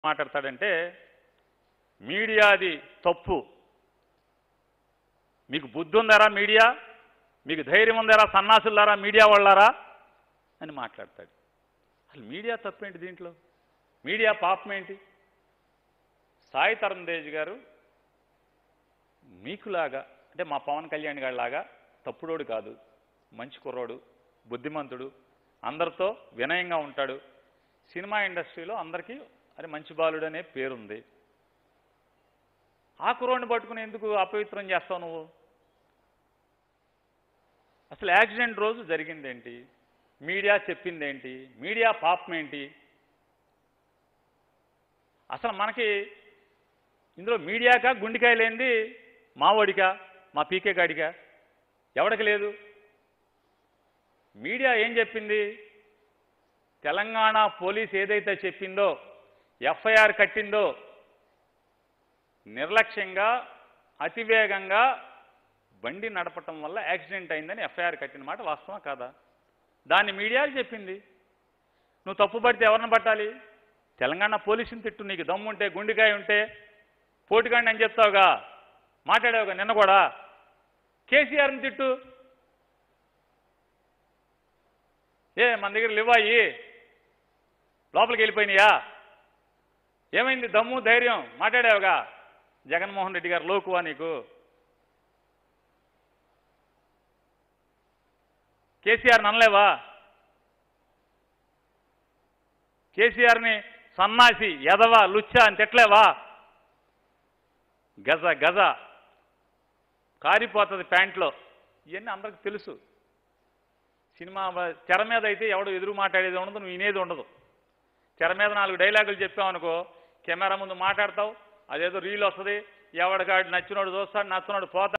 మాట్లాడతాడంటే మీడియాది తప్పు మీకు బుద్ధి ఉందారా మీడియా మీకు ధైర్యం ఉందారా సన్నాసులారా మీడియా వాళ్ళారా అని మాట్లాడతాడు అసలు మీడియా తప్పేంటి దీంట్లో మీడియా పాపం ఏంటి సాయి తరుణ్ తేజ్ గారు మీకులాగా అంటే మా పవన్ కళ్యాణ్ గారిలాగా తప్పుడోడు కాదు మంచి కుర్రోడు బుద్ధిమంతుడు అందరితో వినయంగా ఉంటాడు సినిమా ఇండస్ట్రీలో అందరికీ అది మంచి బాలుడు అనే పేరుంది ఆ కుర్రోడిని పట్టుకుని ఎందుకు అపవిత్రం చేస్తావు నువ్వు అసలు యాక్సిడెంట్ రోజు జరిగిందేంటి మీడియా చెప్పిందేంటి మీడియా పాపం ఏంటి అసలు మనకి ఇందులో మీడియాకా గుండెకాయ లేనిది మావోడికా మా పీకే గాడికా ఎవడికి లేదు మీడియా ఏం చెప్పింది తెలంగాణ పోలీస్ ఏదైతే చెప్పిందో ఎఫ్ఐఆర్ కట్టిందో నిర్లక్ష్యంగా అతివేగంగా బండి నడపటం వల్ల యాక్సిడెంట్ అయిందని ఎఫ్ఐఆర్ కట్టిన మాట వాస్తవా కాదా దాన్ని మీడియా చెప్పింది నువ్వు తప్పు పడితే ఎవరిని పట్టాలి తెలంగాణ పోలీసుని తిట్టు నీకు దమ్ము ఉంటే గుండెకాయ ఉంటే పోటుగాడిని అని చెప్తావుగా మాట్లాడావుగా నిన్న కూడా కేసీఆర్ని తిట్టు ఏ మన దగ్గర లివ్వాయి లోపలికి వెళ్ళిపోయినాయా ఏమైంది దమ్ము ధైర్యం మాట్లాడావుగా జగన్మోహన్ రెడ్డి గారు లోకువా నీకు కేసీఆర్ ననలేవా కేసీఆర్ని సన్నాసి ఎదవ లుచ్చా అని తిట్టలేవా గజ గజ కారిపోతుంది ప్యాంట్లో ఇవన్నీ అందరికి తెలుసు సినిమా వ- తెర మీద అయితే ఎవడు ఎదురు మాట్లాడేది ఉండదు నువ్వు వినేది ఉండదు తెర మీద నాలుగు డైలాగులు చెప్పావనుకో కెమెరా ముందు మాట్లాడతావు అదేదో రీల్ వస్తుంది ఎవడికాడు నచ్చినోడు చూస్తాడు నచ్చినోడు పోతాడు